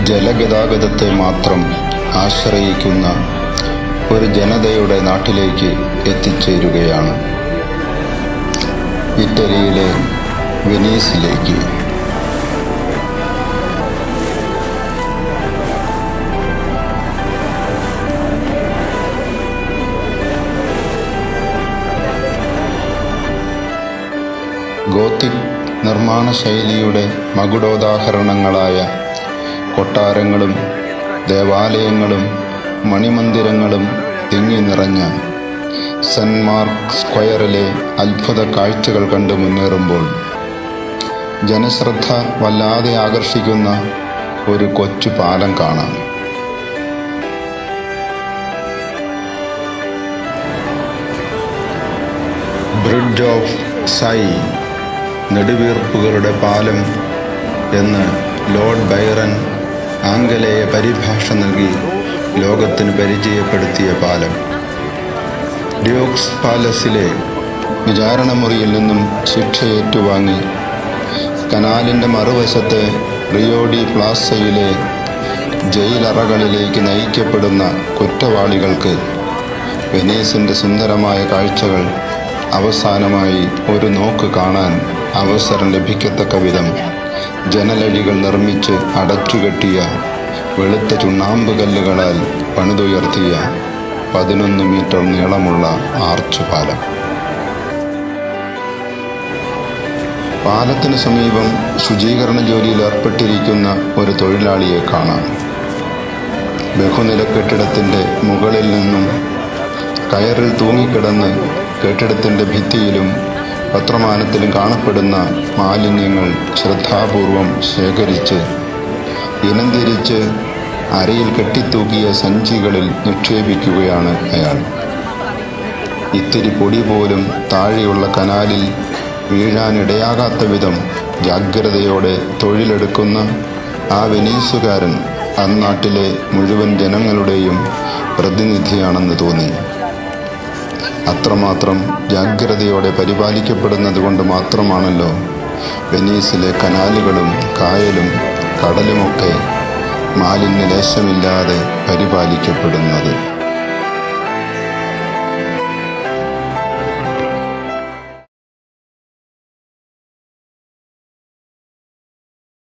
ജലഗതാഗതത്തെ മാത്രം ആശ്രയിക്കുന്ന ഒരു ജനതയുടെ നാട്ടിലേക്ക് എത്തിച്ചേരുകയാണ് ഇറ്റലിയിലെ വെനീസിലേക്ക് ഗോത്തിക് നിർമ്മാണ ശൈലിയുടെ മകുടോദാഹരണങ്ങളായ കൊട്ടാരങ്ങളും ദേവാലയങ്ങളും മണിമന്ദിരങ്ങളും തിങ്ങി നിറഞ്ഞ സെന്റ് മാർക്ക് സ്ക്വയറിലെ അത്ഭുത കാഴ്ചകൾ കണ്ട് മുന്നേറുമ്പോൾ ജനശ്രദ്ധ വല്ലാതെ ആകർഷിക്കുന്ന ഒരു കൊച്ചു പാലം കാണാം ബ്രിഡ്ജ് ഓഫ് സൈ നെടുവീർപ്പുകളുടെ പാലം എന്ന് ലോർഡ് ബൈറൻ ആംഗലേയ പരിഭാഷ നൽകി ലോകത്തിന് പരിചയപ്പെടുത്തിയ പാലം ഡ്യൂക്സ് പാലസിലെ വിചാരണമുറിയിൽ നിന്നും ശിക്ഷ ഏറ്റുവാങ്ങി കനാലിൻ്റെ മറുവശത്തെ റിയോഡി പ്ലാസയിലെ ജയിലറകളിലേക്ക് നയിക്കപ്പെടുന്ന കുറ്റവാളികൾക്ക് വെനീസിൻ്റെ സുന്ദരമായ കാഴ്ചകൾ അവസാനമായി ഒരു നോക്ക് കാണാൻ അവസരം ലഭിക്കത്തക്ക വിധം ജനലഴികൾ നിർമ്മിച്ച് അടച്ചുകെട്ടിയ വെളുത്ത ചുണ്ണാമ്പ് കല്ലുകളാൽ പണിതുയർത്തിയ പതിനൊന്ന് മീറ്റർ നീളമുള്ള ആർച്ച് പാലം പാലത്തിന് സമീപം ശുചീകരണ ജോലിയിൽ ഏർപ്പെട്ടിരിക്കുന്ന ഒരു തൊഴിലാളിയെ കാണാം ബഹുനില കെട്ടിടത്തിൻ്റെ മുകളിൽ നിന്നും കയറിൽ തൂങ്ങിക്കിടന്ന് കെട്ടിടത്തിൻ്റെ ഭിത്തിയിലും പത്രമാനത്തിലും കാണപ്പെടുന്ന മാലിന്യങ്ങൾ ശ്രദ്ധാപൂർവം ശേഖരിച്ച് ഇനം തിരിച്ച് അരയിൽ കെട്ടിത്തൂക്കിയ സഞ്ചികളിൽ നിക്ഷേപിക്കുകയാണ് അയാൾ ഇത്തിരി പൊടി പോലും താഴെയുള്ള കനാലിൽ വീഴാനിടയാകാത്ത വിധം ജാഗ്രതയോടെ തൊഴിലെടുക്കുന്ന ആ വെനീസുകാരൻ അന്നാട്ടിലെ മുഴുവൻ ജനങ്ങളുടെയും പ്രതിനിധിയാണെന്ന് തോന്നി അത്രമാത്രം ജാഗ്രതയോടെ പരിപാലിക്കപ്പെടുന്നത് കൊണ്ട് മാത്രമാണല്ലോ വെനീസിലെ കനാലുകളും കായലും കടലുമൊക്കെ മാലിന്യലേശമില്ലാതെ പരിപാലിക്കപ്പെടുന്നത്